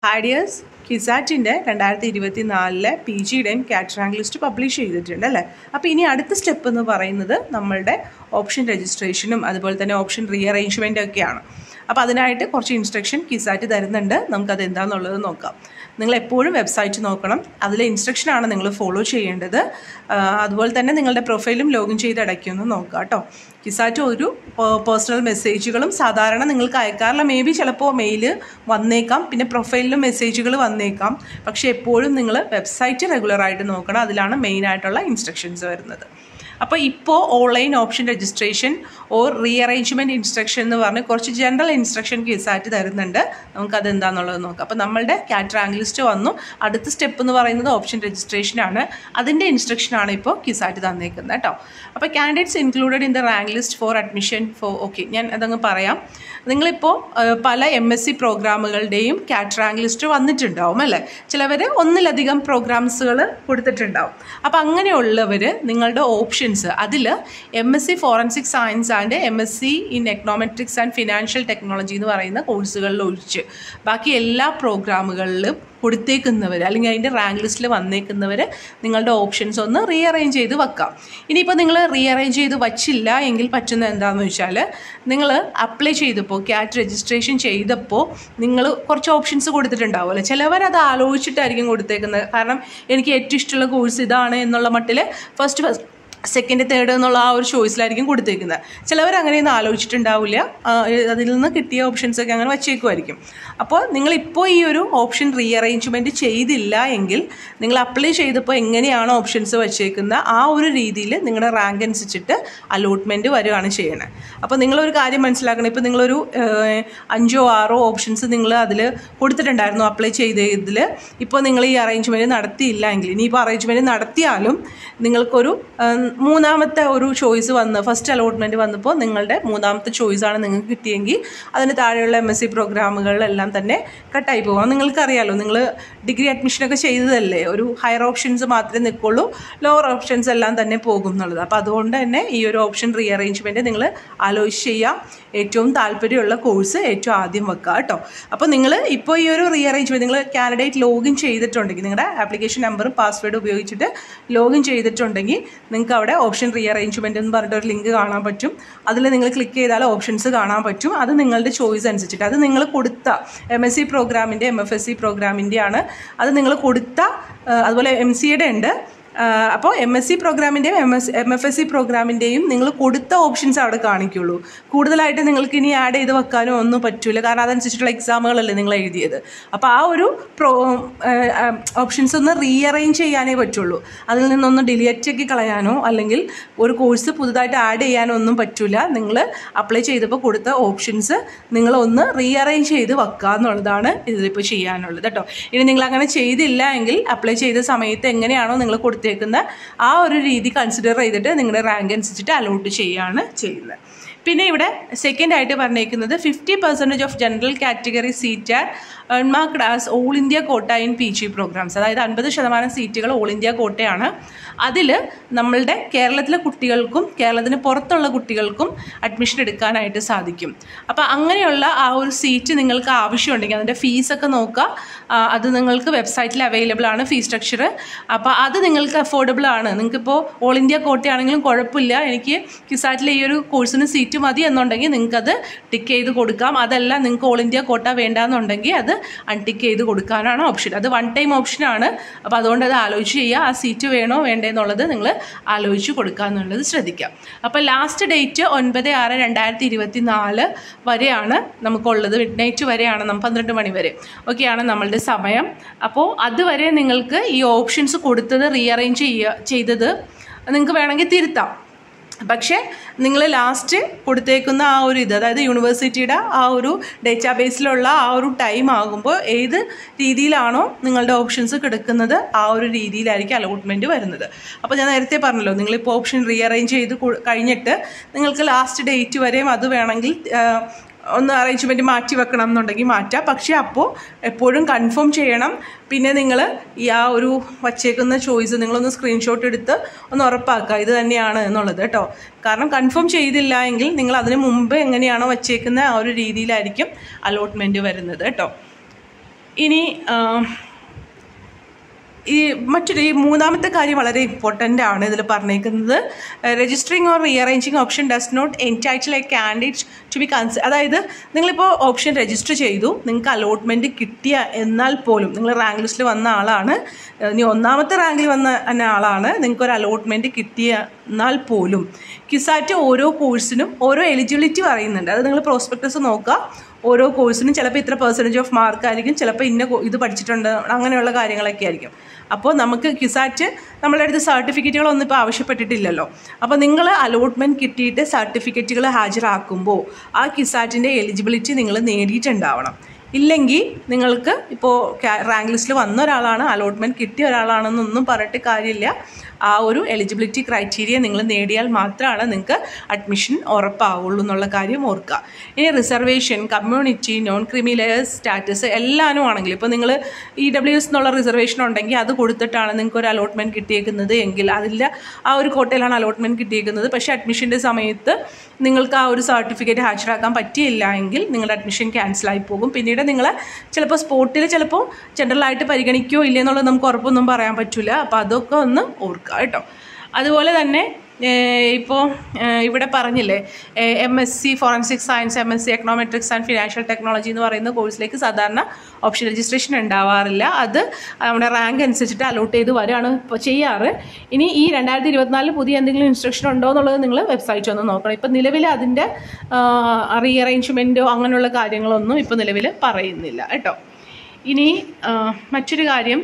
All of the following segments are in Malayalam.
ഹാഡിയേഴ്സ് കിസാറ്റിൻ്റെ രണ്ടായിരത്തി ഇരുപത്തി നാലിലെ പി ജിയുടെയും കാറ്റ് റാങ്ക് ലിസ്റ്റ് പബ്ലിഷ് ചെയ്തിട്ടുണ്ട് അല്ലേ അപ്പോൾ ഇനി അടുത്ത സ്റ്റെപ്പ് എന്ന് പറയുന്നത് നമ്മളുടെ ഓപ്ഷൻ രജിസ്ട്രേഷനും അതുപോലെ തന്നെ ഓപ്ഷൻ റീ അറേഞ്ച്മെൻ്റ് ഒക്കെയാണ് അപ്പോൾ അതിനായിട്ട് കുറച്ച് ഇൻസ്ട്രക്ഷൻ കിസാറ്റ് തരുന്നുണ്ട് നമുക്കത് എന്താണെന്നുള്ളത് നോക്കാം നിങ്ങൾ എപ്പോഴും വെബ്സൈറ്റ് നോക്കണം അതിലെ ഇൻസ്ട്രക്ഷനാണ് നിങ്ങൾ ഫോളോ ചെയ്യേണ്ടത് ആ, അതുപോലെ തന്നെ നിങ്ങളുടെ പ്രൊഫൈലും ലോഗിൻ ചെയ്ത് ഇടയ്ക്കൊന്ന് നോക്കുക കേട്ടോ കിസാറ്റ് ഒരു പേഴ്സണൽ മെസ്സേജുകളും സാധാരണ നിങ്ങൾക്ക് അയക്കാറില്ല മേ ബി ചിലപ്പോൾ മെയിൽ വന്നേക്കാം പിന്നെ പ്രൊഫൈലിലും മെസ്സേജുകൾ വന്നേക്കാം പക്ഷേ എപ്പോഴും നിങ്ങൾ വെബ്സൈറ്റ് റെഗുലറായിട്ട് നോക്കണം അതിലാണ് മെയിനായിട്ടുള്ള ഇൻസ്ട്രക്ഷൻസ് വരുന്നത് അപ്പോൾ ഇപ്പോൾ online option registration or rearrangement instruction എന്ന് പറഞ്ഞ് കുറച്ച് ജനറൽ ഇൻസ്ട്രക്ഷൻ കേസായിട്ട് തരുന്നുണ്ട് നമുക്കത് എന്താണെന്നുള്ളത് നോക്കാം അപ്പോൾ നമ്മളുടെ കാറ്റ് റാങ്ക് ലിസ്റ്റ് വന്നു അടുത്ത സ്റ്റെപ്പ് എന്ന് പറയുന്നത് ഓപ്ഷൻ രജിസ്ട്രേഷനാണ് അതിൻ്റെ ഇൻസ്ട്രക്ഷനാണ് ഇപ്പോൾ കിസാറ്റ് തന്നേക്കുന്നത് കേട്ടോ അപ്പോൾ candidates included in the rank list for admission for okay ഞാൻ അതങ്ങ് പറയാം നിങ്ങളിപ്പോൾ ഏഹ്, പല എം എസ് സി പ്രോഗ്രാമുകളുടെയും കാറ്റ് റാങ്ക് ലിസ്റ്റ് വന്നിട്ടുണ്ടാവും അല്ലേ ചിലവർ ഒന്നിലധികം പ്രോഗ്രാംസുകൾ കൊടുത്തിട്ടുണ്ടാവും അപ്പോൾ അങ്ങനെയുള്ളവർ നിങ്ങളുടെ ഓപ്ഷൻസ് അതിൽ M S C forensic science and M S C in econometrics and financial technology എന്ന് പറയുന്ന കോഴ്സുകളിൽ ഒഴിച്ച് ബാക്കി എല്ലാ പ്രോഗ്രാമുകളിലും കൊടുത്തേക്കുന്നവർ അല്ലെങ്കിൽ അതിൻ്റെ റാങ്ക് ലിസ്റ്റിൽ വന്നേക്കുന്നവർ നിങ്ങളുടെ ഓപ്ഷൻസ് ഒന്ന് റീഅറേഞ്ച് ചെയ്ത് വെക്കാം ഇനിയിപ്പോൾ നിങ്ങൾ റീഅറേഞ്ച് ചെയ്ത് വച്ചില്ല എങ്കിൽ പറ്റുന്നത് എന്താണെന്ന് വെച്ചാൽ നിങ്ങൾ അപ്ലൈ ചെയ്തപ്പോൾ ക്യാറ്റ് രജിസ്ട്രേഷൻ ചെയ്തപ്പോൾ നിങ്ങൾ കുറച്ച് ഓപ്ഷൻസ് കൊടുത്തിട്ടുണ്ടാവുമല്ലോ ചിലവർ അത് ആലോചിച്ചിട്ടായിരിക്കും കൊടുത്തേക്കുന്നത് കാരണം എനിക്ക് ഏറ്റവും ഇഷ്ടമുള്ള കോഴ്സ് ഇതാണ് എന്നുള്ള മട്ടിൽ ഫസ്റ്റ് ഫസ്റ്റ് സെക്കൻഡ് തേർഡ് എന്നുള്ള ആ ഒരു ചോയ്സിലായിരിക്കും കൊടുത്തേക്കുന്നത് ചിലവർ അങ്ങനെയൊന്നും ആലോചിച്ചിട്ടുണ്ടാവില്ല ആ, അതിൽ നിന്ന് കിട്ടിയ ഓപ്ഷൻസ് ഒക്കെ അങ്ങനെ വച്ചേക്കുമായിരിക്കും അപ്പോൾ നിങ്ങളിപ്പോൾ ഈ ഒരു ഓപ്ഷൻ റീഅറേഞ്ച്മെൻറ്റ് ചെയ്തില്ല എങ്കിൽ നിങ്ങൾ അപ്ലൈ ചെയ്തപ്പോൾ എങ്ങനെയാണ് ഓപ്ഷൻസ് വച്ചേക്കുന്നത് ആ ഒരു രീതിയിൽ നിങ്ങളുടെ റാങ്ക് അനുസരിച്ചിട്ട് അലോട്ട്മെൻറ്റ് വരികയാണ് ചെയ്യണത് അപ്പോൾ നിങ്ങളൊരു കാര്യം മനസ്സിലാക്കണം ഇപ്പോൾ നിങ്ങളൊരു ഏഹ്, അഞ്ചോ ആറോ ഓപ്ഷൻസ് നിങ്ങൾ അതിൽ കൊടുത്തിട്ടുണ്ടായിരുന്നു അപ്ലൈ ചെയ്തതിൽ ഇപ്പോൾ നിങ്ങൾ ഈ അറേഞ്ച്മെൻറ്റ് നടത്തിയില്ല എങ്കിൽ ഇനിയിപ്പോൾ അറേഞ്ച്മെൻറ്റ് നടത്തിയാലും നിങ്ങൾക്കൊരു ഏഹ്, മൂന്നാമത്തെ ഒരു ചോയ്സ് വന്ന് ഫസ്റ്റ് അലോട്ട്മെൻറ്റ് വന്നപ്പോൾ നിങ്ങളുടെ മൂന്നാമത്തെ ചോയ്സാണ് നിങ്ങൾക്ക് കിട്ടിയെങ്കിൽ അതിന് താഴെയുള്ള എം എസ് സി പ്രോഗ്രാമുകളിലെല്ലാം തന്നെ കട്ടായി പോകാം നിങ്ങൾക്കറിയാലോ നിങ്ങൾ ഡിഗ്രി അഡ്മിഷനൊക്കെ ചെയ്തതല്ലേ ഒരു ഹയർ ഓപ്ഷൻസ് മാത്രമേ നിൽക്കുള്ളൂ ലോവർ ഓപ്ഷൻസ് എല്ലാം തന്നെ പോകും എന്നുള്ളത് അപ്പോൾ അതുകൊണ്ട് തന്നെ ഈ ഒരു ഓപ്ഷൻ റീ അറേഞ്ച്മെൻറ്റ് നിങ്ങൾ ആലോചിച്ച് ചെയ്യാം ഏറ്റവും താല്പര്യമുള്ള കോഴ്സ് ഏറ്റവും ആദ്യം വെക്കുക കേട്ടോ അപ്പോൾ നിങ്ങൾ ഇപ്പോൾ ഈ ഒരു റീ അറേഞ്ച്മെൻറ്റ് നിങ്ങൾ കാൻഡിഡേറ്റ് ലോഗിൻ ചെയ്തിട്ടുണ്ടെങ്കിൽ നിങ്ങളുടെ ആപ്ലിക്കേഷൻ നമ്പറും പാസ്വേഡും ഉപയോഗിച്ചിട്ട് ലോഗിൻ ചെയ്തിട്ടുണ്ടെങ്കിൽ നിങ്ങൾക്ക് അവിടെ ഓപ്ഷൻ റീ അറേഞ്ച്മെൻറ്റ് എന്ന് പറഞ്ഞിട്ട് ഒരു ലിങ്ക് കാണാൻ പറ്റും അതിൽ നിങ്ങൾ ക്ലിക്ക് ചെയ്താൽ ഓപ്ഷൻസ് കാണാൻ പറ്റും അത് നിങ്ങളുടെ ചോയ്സ് അനുസരിച്ചിട്ട് അത് നിങ്ങൾ കൊടുത്ത എം എസ് സി പ്രോഗ്രാമിൻ്റെ എം എഫ് എസ് സി പ്രോഗ്രാമിൻ്റെ ആണ് അത് നിങ്ങൾ കൊടുത്ത ആ, അതുപോലെ എം സിയുടെ ഉണ്ട് അപ്പോൾ എം എസ് സി പ്രോഗ്രാമിൻ്റെയും M S M F S C പ്രോഗ്രാമിൻ്റെയും നിങ്ങൾ കൊടുത്ത ഓപ്ഷൻസ് അവിടെ കാണിക്കുള്ളൂ കൂടുതലായിട്ട് നിങ്ങൾക്ക് ഇനി ആഡ് ചെയ്ത് വെക്കാനോ ഒന്നും പറ്റില്ല കാരണം അതനുസരിച്ചിട്ടുള്ള എക്സാമുകളല്ലേ നിങ്ങൾ എഴുതിയത് അപ്പോൾ ആ ഒരു പ്രോ ഓപ്ഷൻസ് ഒന്ന് റീഅറേഞ്ച് ചെയ്യാനേ പറ്റുള്ളൂ അതിൽ നിന്നൊന്ന് ഡിലീറ്റ് ആക്കി കളയാനോ അല്ലെങ്കിൽ ഒരു കോഴ്സ് പുതുതായിട്ട് ആഡ് ചെയ്യാനോ ഒന്നും പറ്റില്ല നിങ്ങൾ അപ്ലൈ ചെയ്തപ്പോൾ കൊടുത്ത ഓപ്ഷൻസ് നിങ്ങൾ ഒന്ന് റീഅറേഞ്ച് ചെയ്ത് വെക്കുക എന്നുള്ളതാണ് ഇതിലിപ്പോൾ ചെയ്യാനുള്ളത് കേട്ടോ ഇനി നിങ്ങൾ അങ്ങനെ ചെയ്തില്ല എങ്കിൽ അപ്ലൈ ചെയ്ത സമയത്ത് എങ്ങനെയാണോ നിങ്ങൾ കൊടുത്തേക്കുന്ന ആ ഒരു രീതി കൺസിഡർ ചെയ്തിട്ട് നിങ്ങളുടെ റാങ്ക് അനുസരിച്ചിട്ട് അലോട്ട് ചെയ്യുകയാണ് ചെയ്യുന്നത് പിന്നെ ഇവിടെ സെക്കൻഡ് ആയിട്ട് പറഞ്ഞേക്കുന്നത് fifty percentage of general category seat are earmarked as all India quota in P G programs അതായത് അൻപത് ശതമാനം സീറ്റുകൾ ഓൾ ഇന്ത്യ കോട്ടയാണ് അതിൽ നമ്മളുടെ കേരളത്തിലെ കുട്ടികൾക്കും കേരളത്തിന് പുറത്തുള്ള കുട്ടികൾക്കും അഡ്മിഷൻ എടുക്കാനായിട്ട് സാധിക്കും അപ്പോൾ അങ്ങനെയുള്ള ആ ഒരു സീറ്റ് നിങ്ങൾക്ക് ആവശ്യമുണ്ടെങ്കിൽ അതിൻ്റെ ഫീസൊക്കെ നോക്കുക ആ, അത് നിങ്ങൾക്ക് വെബ്സൈറ്റിൽ അവൈലബിൾ ആണ് ഫീസ് സ്ട്രക്ചർ അപ്പോൾ അത് നിങ്ങൾക്ക് അഫോർഡബിൾ ആണ് നിങ്ങൾക്കിപ്പോൾ ഓൾ ഇന്ത്യ കോട്ടയാണെങ്കിലും കുഴപ്പമില്ല എനിക്ക് കിസാറ്റിലെ ഈ ഒരു കോഴ്സിന് സീറ്റ് മതി എന്നുണ്ടെങ്കിൽ നിങ്ങൾക്കത് ടിക്ക് ചെയ്ത് കൊടുക്കാം അതല്ല നിങ്ങൾക്ക് ഓൾ ഇന്ത്യ കോട്ട വേണ്ടാന്നുണ്ടെങ്കിൽ അത് അൺടിക്ക് ചെയ്ത് കൊടുക്കാനാണ് ഓപ്ഷൻ അത് വൺ ടൈം ഓപ്ഷനാണ് അപ്പോൾ അതുകൊണ്ട് അത് ആലോചിച്ച് ചെയ്യുക ആ സീറ്റ് വേണോ വേണ്ടേ എന്നുള്ളത് നിങ്ങൾ ആലോചിച്ച് കൊടുക്കുക എന്നുള്ളത് ശ്രദ്ധിക്കാം അപ്പോൾ ലാസ്റ്റ് ഡേറ്റ് ഒൻപത് ആറ് രണ്ടായിരത്തി ഇരുപത്തി നാല് വരെയാണ് നമുക്കുള്ളത് മിഡ് നൈറ്റ് വരെയാണ് നമ്മൾ പന്ത്രണ്ട് മണി വരെ ഒക്കെയാണ് നമ്മളുടെ സമയം അപ്പോൾ അതുവരെ നിങ്ങൾക്ക് ഈ ഓപ്ഷൻസ് കൊടുത്തത് റീഅറേഞ്ച് ചെയ്യുക ചെയ്തത് നിങ്ങൾക്ക് വേണമെങ്കിൽ തിരുത്താം പക്ഷേ നിങ്ങൾ ലാസ്റ്റ് കൊടുത്തേക്കുന്ന ആ ഒരു ഇത് അതായത് യൂണിവേഴ്സിറ്റിയുടെ ആ ഒരു ഡേറ്റാബേസിലുള്ള ആ ഒരു ടൈം ആകുമ്പോൾ ഏത് രീതിയിലാണോ നിങ്ങളുടെ ഓപ്ഷൻസ് കിടക്കുന്നത് ആ ഒരു രീതിയിലായിരിക്കും അലോട്ട്മെൻറ്റ് വരുന്നത് അപ്പോൾ ഞാൻ നേരത്തെ പറഞ്ഞല്ലോ നിങ്ങളിപ്പോൾ ഓപ്ഷൻ റീഅറേഞ്ച് ചെയ്ത് കൊ- കഴിഞ്ഞിട്ട് നിങ്ങൾക്ക് ലാസ്റ്റ് ഡേറ്റ് വരെയും അത് വേണമെങ്കിൽ ആ, ഒന്ന് അറേഞ്ച്മെൻറ്റ് മാറ്റി വെക്കണം എന്നുണ്ടെങ്കിൽ മാറ്റാം പക്ഷേ അപ്പോൾ എപ്പോഴും കൺഫേം ചെയ്യണം പിന്നെ നിങ്ങൾ ഈ ആ ഒരു വച്ചേക്കുന്ന ചോയ്സ് നിങ്ങളൊന്ന് സ്ക്രീൻഷോട്ട് എടുത്ത് ഒന്ന് ഉറപ്പാക്കുക ഇത് തന്നെയാണ് എന്നുള്ളത് കേട്ടോ കാരണം കൺഫേം ചെയ്തില്ല എങ്കിൽ നിങ്ങൾ അതിന് മുമ്പ് എങ്ങനെയാണോ വച്ചേക്കുന്ന ആ ഒരു രീതിയിലായിരിക്കും അലോട്ട്മെൻറ്റ് വരുന്നത് കേട്ടോ ഇനി ആ, ഈ മറ്റൊരു ഈ മൂന്നാമത്തെ കാര്യം വളരെ ഇമ്പോർട്ടൻ്റ് ആണ് ഇതിൽ പറഞ്ഞേക്കുന്നത് registering or rearranging option does not entitle a candidate to be considered അതായത് നിങ്ങളിപ്പോൾ ഓപ്ഷൻ രജിസ്റ്റർ ചെയ്തു നിങ്ങൾക്ക് അലോട്ട്മെൻറ്റ് കിട്ടിയ എന്നാൽ പോലും നിങ്ങൾ റാങ്ക് ലിസ്റ്റിൽ വന്ന ആളാണ് ഏഹ് ഇനി ഒന്നാമത്തെ റാങ്കിൽ വന്ന എന്ന ആളാണ് നിങ്ങൾക്കൊരു അലോട്ട്മെൻറ്റ് കിട്ടിയ എന്നാൽ പോലും കിസാറ്റ് ഓരോ കോഴ്സിനും ഓരോ എലിജിബിലിറ്റി പറയുന്നുണ്ട് അത് നിങ്ങൾ പ്രോസ്പെക്ടസ് നോക്കുക ഓരോ കോഴ്സിനും ചിലപ്പോൾ ഇത്ര പെർസെൻറ്റേജ് ഓഫ് മാർക്ക് ആയിരിക്കും ചിലപ്പോൾ ഇന്ന കോ- ഇത് പഠിച്ചിട്ടുണ്ട് അങ്ങനെയുള്ള കാര്യങ്ങളൊക്കെ ആയിരിക്കും അപ്പോൾ നമുക്ക് കിസാറ്റ് നമ്മളുടെ അടുത്ത് സർട്ടിഫിക്കറ്റുകളൊന്നും ഇപ്പോൾ ആവശ്യപ്പെട്ടിട്ടില്ലല്ലോ അപ്പോൾ നിങ്ങൾ അലോട്ട്മെൻറ്റ് കിട്ടിയിട്ട് സർട്ടിഫിക്കറ്റുകൾ ഹാജരാക്കുമ്പോൾ ആ കിസാറ്റിൻ്റെ എലിജിബിലിറ്റി നിങ്ങൾ നേടിയിട്ടുണ്ടാവണം ഇല്ലെങ്കിൽ നിങ്ങൾക്ക് ഇപ്പോൾ റാങ്ക് ലിസ്റ്റിൽ വന്ന ഒരാളാണ് അലോട്ട്മെൻറ്റ് കിട്ടിയ ഒരാളാണെന്നൊന്നും പറഞ്ഞിട്ട് കാര്യമില്ല ആ ഒരു എലിജിബിലിറ്റി ക്രൈറ്റീരിയ നിങ്ങൾ നേടിയാൽ മാത്രമാണ് നിങ്ങൾക്ക് അഡ്മിഷൻ ഉറപ്പാവുള്ളൂ എന്നുള്ള കാര്യം ഓർക്കുക ഇനി reservation community non creamy layers status എല്ലാനും ആണെങ്കിൽ ഇപ്പോൾ നിങ്ങൾ ഇ ഡബ്ല്യു എസ് എന്നുള്ള റിസർവേഷൻ ഉണ്ടെങ്കിൽ അത് കൊടുത്തിട്ടാണ് നിങ്ങൾക്ക് ഒരു അലോട്ട്മെൻറ്റ് കിട്ടിയേക്കുന്നത് എങ്കിൽ അതില്ല ആ ഒരു കോട്ടയിലാണ് അലോട്ട്മെൻറ്റ് കിട്ടിയേക്കുന്നത് പക്ഷേ അഡ്മിഷൻ്റെ സമയത്ത് നിങ്ങൾക്ക് ആ ഒരു സർട്ടിഫിക്കറ്റ് ഹാജരാക്കാൻ പറ്റിയില്ല എങ്കിൽ നിങ്ങളുടെ അഡ്മിഷൻ ക്യാൻസലായി പോകും പിന്നീട് നിങ്ങൾ ചിലപ്പോൾ സ്പോട്ടിൽ ചിലപ്പോൾ ജനറലായിട്ട് പരിഗണിക്കുകയോ ഇല്ലേ എന്നുള്ളത് നമുക്ക് ഉറപ്പൊന്നും പറയാൻ പറ്റില്ല അപ്പോൾ അതൊക്കെ ഒന്ന് ഓർക്കുക കേട്ടോ അതുപോലെ തന്നെ ഇപ്പോൾ ഇവിടെ പറഞ്ഞില്ലേ M S C forensic science M S C econometrics and financial technology എന്ന് പറയുന്ന കോഴ്സിലേക്ക് സാധാരണ ഓപ്ഷൻ രജിസ്ട്രേഷൻ ഉണ്ടാവാറില്ല അത് നമ്മുടെ റാങ്ക് അനുസരിച്ചിട്ട് അലോട്ട് ചെയ്ത് വരികയാണ് ഇപ്പോൾ ചെയ്യാറ് ഇനി ഈ രണ്ടായിരത്തി ഇരുപത്തിനാലിൽ പുതിയ എന്തെങ്കിലും ഇൻസ്ട്രക്ഷൻ ഉണ്ടോ എന്നുള്ളത് നിങ്ങൾ വെബ്സൈറ്റ് ഒന്ന് നോക്കണം ഇപ്പം നിലവിൽ അതിൻ്റെ റീഅറേഞ്ച്മെൻറ്റോ അങ്ങനെയുള്ള കാര്യങ്ങളൊന്നും ഇപ്പോൾ നിലവിൽ പറയുന്നില്ല കേട്ടോ ഇനി ആ, മറ്റൊരു കാര്യം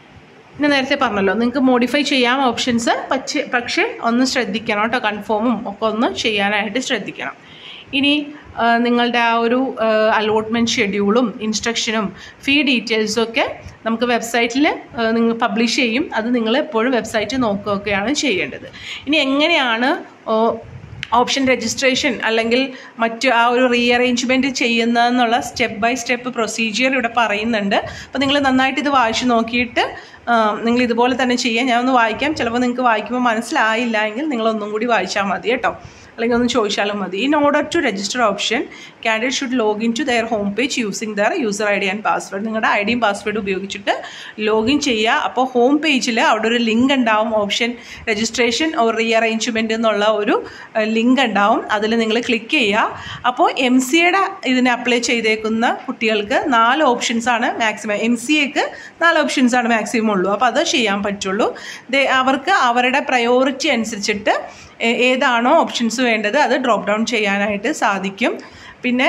ഞാൻ നേരത്തെ പറഞ്ഞല്ലോ നിങ്ങൾക്ക് മോഡിഫൈ ചെയ്യാം ഓപ്ഷൻസ് പക്ഷേ പക്ഷേ ഒന്ന് ശ്രദ്ധിക്കണം കേട്ടോ കൺഫേമും ഒക്കെ ഒന്ന് ചെയ്യാനായിട്ട് ശ്രദ്ധിക്കണം ഇനി ആ, നിങ്ങളുടെ ആ ഒരു അലോട്ട്മെൻറ്റ് ഷെഡ്യൂളും ഇൻസ്ട്രക്ഷനും ഫീ ഡീറ്റെയിൽസും ഒക്കെ നമുക്ക് വെബ്സൈറ്റിൽ നിങ്ങൾ പബ്ലിഷ് ചെയ്യും അത് നിങ്ങൾ എപ്പോഴും വെബ്സൈറ്റ് നോക്കുകയൊക്കെയാണ് ചെയ്യേണ്ടത് ഇനി എങ്ങനെയാണ് ഓ, ഓപ്ഷൻ രജിസ്ട്രേഷൻ അല്ലെങ്കിൽ മറ്റു ആ ഒരു റീഅറേഞ്ച്മെൻറ്റ് ചെയ്യുന്നതെന്നുള്ള സ്റ്റെപ്പ് ബൈ സ്റ്റെപ്പ് പ്രൊസീജിയർ ഇവിടെ പറയുന്നുണ്ട് അപ്പോൾ നിങ്ങൾ നന്നായിട്ട് ഇത് വായിച്ച് നോക്കിയിട്ട് നിങ്ങൾ ഇതുപോലെ തന്നെ ചെയ്യാം ഞാൻ ഒന്ന് വായിക്കാം ചിലപ്പോൾ നിങ്ങൾക്ക് വായിക്കുമ്പോൾ മനസ്സിലായില്ല എങ്കിൽ നിങ്ങൾ ഒന്നും കൂടി വായിച്ചാൽ മതി കേട്ടോ അല്ലെങ്കിൽ ഒന്ന് ചോദിച്ചാലും മതി in order to register option candidate should login to their home page using their user I D and password നിങ്ങളുടെ ഐ ഡിയും പാസ്വേഡ് ഉപയോഗിച്ചിട്ട് ലോഗിൻ ചെയ്യുക അപ്പോൾ ഹോം പേജിൽ അവിടെ ഒരു ലിങ്ക് ഉണ്ടാവും ഓപ്ഷൻ രജിസ്ട്രേഷൻ ഓർ റീഅറേഞ്ച്മെൻറ്റ് എന്നുള്ള ഒരു ലിങ്ക് ഉണ്ടാവും അതിൽ നിങ്ങൾ ക്ലിക്ക് ചെയ്യുക അപ്പോൾ എം സി എയുടെ ഇതിന് അപ്ലൈ ചെയ്തേക്കുന്ന കുട്ടികൾക്ക് നാല് ഓപ്ഷൻസ് ആണ് മാക്സിമം എം സി എക്ക് നാല് ഓപ്ഷൻസ് ആണ് മാക്സിമം ഉള്ളൂ അപ്പോൾ അത് ചെയ്യാൻ പറ്റുള്ളൂ ദേ- അവർക്ക് അവരുടെ പ്രയോറിറ്റി അനുസരിച്ചിട്ട് ഏ- ഏതാണോ ഓപ്ഷൻസ് വേണ്ടത് അത് ഡ്രോപ്പ് ഡൗൺ ചെയ്യാനായിട്ട് സാധിക്കും പിന്നെ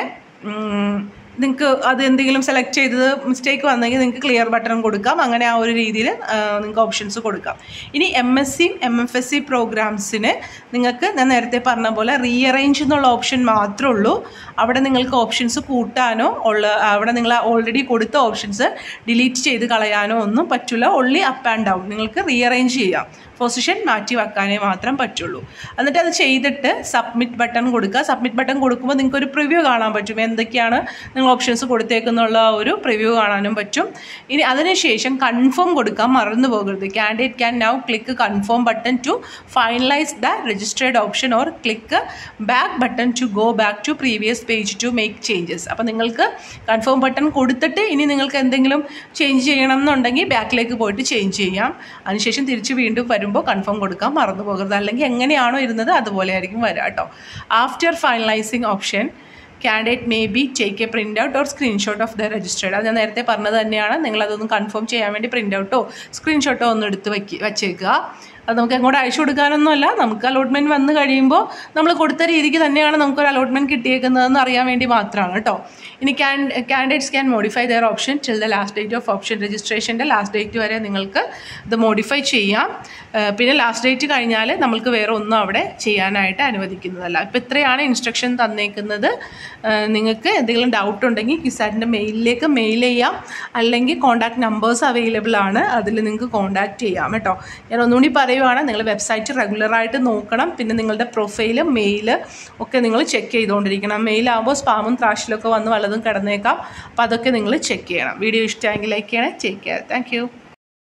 നിങ്ങൾക്ക് അത് എന്തെങ്കിലും സെലക്ട് ചെയ്തത് മിസ്റ്റേക്ക് വന്നെങ്കിൽ നിങ്ങൾക്ക് ക്ലിയർ ബട്ടൺ കൊടുക്കാം അങ്ങനെ ആ ഒരു രീതിയിൽ നിങ്ങൾക്ക് ഓപ്ഷൻസ് കൊടുക്കാം ഇനി M S C M F S C പ്രോഗ്രാംസിന് നിങ്ങൾക്ക് ഞാൻ നേരത്തെ പറഞ്ഞ പോലെ റീഅറേഞ്ച് എന്നുള്ള ഓപ്ഷൻ മാത്രമേ ഉള്ളൂ അവിടെ നിങ്ങൾക്ക് ഓപ്ഷൻസ് കൂട്ടാനോ ഉള്ള അവിടെ നിങ്ങൾ ഓൾറെഡി കൊടുത്ത ഓപ്ഷൻസ് ഡിലീറ്റ് ചെയ്ത് കളയാനോ ഒന്നും പറ്റില്ല ഓൺലി അപ്പ് ആൻഡ് ഡൗൺ നിങ്ങൾക്ക് റീഅറേഞ്ച് ചെയ്യാം പൊസിഷൻ മാറ്റി വെക്കാനേ മാത്രം പറ്റുള്ളൂ എന്നിട്ട് അത് ചെയ്തിട്ട് സബ്മിറ്റ് ബട്ടൺ കൊടുക്കുക സബ്മിറ്റ് ബട്ടൺ കൊടുക്കുമ്പോൾ നിങ്ങൾക്ക് ഒരു പ്രിവ്യൂ കാണാൻ പറ്റും എന്തൊക്കെയാണ് നിങ്ങൾ ഓപ്ഷൻസ് കൊടുത്തേക്കുന്നുള്ള ഒരു പ്രിവ്യൂ കാണാനും പറ്റും ഇനി അതിനുശേഷം കൺഫേം കൊടുക്കാൻ മറന്നു പോകരുത് candidate can now click confirm button to finalise the registered option or click back button to go back to previous page to make changes അപ്പോൾ നിങ്ങൾക്ക് കൺഫേം ബട്ടൺ കൊടുത്തിട്ട് ഇനി നിങ്ങൾക്ക് എന്തെങ്കിലും ചേഞ്ച് ചെയ്യണം എന്നുണ്ടെങ്കിൽ ബാക്കിലേക്ക് പോയിട്ട് ചേഞ്ച് ചെയ്യാം അതിനുശേഷം തിരിച്ച് വീണ്ടും വരുമ്പോൾ കൺഫേം കൊടുക്കാൻ മറന്നു പോകരുത് അല്ലെങ്കിൽ എങ്ങനെയാണോ ഇരുന്നത് അതുപോലെ ആയിരിക്കും വരിക കേട്ടോ after finalising option candidate may be take a print out or screenshot of the registered അത് ഞാൻ നേരത്തെ പറഞ്ഞത് തന്നെയാണ് നിങ്ങളതൊന്ന് കൺഫേം ചെയ്യാൻ വേണ്ടി പ്രിൻ്റ് ഔട്ടോ സ്ക്രീൻഷോട്ടോ ഒന്ന് എടുത്ത് വയ്ക്കുക വച്ചേക്കുക അത് നമുക്ക് എങ്ങോട്ട് അയച്ചു കൊടുക്കാനൊന്നുമല്ല നമുക്ക് അലോട്ട്മെൻറ്റ് വന്നു കഴിയുമ്പോൾ നമ്മൾ കൊടുത്ത രീതിക്ക് തന്നെയാണ് നമുക്കൊരു അലോട്ട്മെൻറ്റ് കിട്ടിയേക്കുന്നതെന്ന് അറിയാൻ വേണ്ടി മാത്രമാണ് കേട്ടോ ഇനി can candidates can modify their option till the last date of option രജിസ്ട്രേഷൻ്റെ ലാസ്റ്റ് ഡേറ്റ് വരെ നിങ്ങൾക്ക് ഇത് മോഡിഫൈ ചെയ്യാം ഏഹ് പിന്നെ ലാസ്റ്റ് ഡേറ്റ് കഴിഞ്ഞാൽ നമ്മൾക്ക് വേറെ ഒന്നും അവിടെ ചെയ്യാനായിട്ട് അനുവദിക്കുന്നതല്ല ഇപ്പോൾ ഇത്രയാണ് ഇൻസ്ട്രക്ഷൻ തന്നേക്കുന്നത് ഏഹ് നിങ്ങൾക്ക് എന്തെങ്കിലും ഡൗട്ട് ഉണ്ടെങ്കിൽ കിസാറ്റിൻ്റെ മെയിലിലേക്ക് മെയിൽ ചെയ്യാം അല്ലെങ്കിൽ കോൺടാക്ട് നമ്പേഴ്സ് അവൈലബിൾ ആണ് അതിൽ നിങ്ങൾക്ക് കോൺടാക്ട് ചെയ്യാം കേട്ടോ ഞാൻ ഒന്നുകൂടി പറയുവാണ് നിങ്ങൾ വെബ്സൈറ്റ് റെഗുലറായിട്ട് നോക്കണം പിന്നെ നിങ്ങളുടെ പ്രൊഫൈല് മെയിൽ ഒക്കെ നിങ്ങൾ ചെക്ക് ചെയ്തുകൊണ്ടിരിക്കണം മെയിലാകുമ്പോൾ സ്പാമും ത്രാഷിലൊക്കെ വന്ന് വല്ലതും കിടന്നേക്കാം അപ്പോൾ അതൊക്കെ നിങ്ങൾ ചെക്ക് ചെയ്യണം വീഡിയോ ഇഷ്ടമെങ്കിൽ ലൈക്ക് ചെയ്യണേ ചെക്ക് ചെയ്യാം താങ്ക്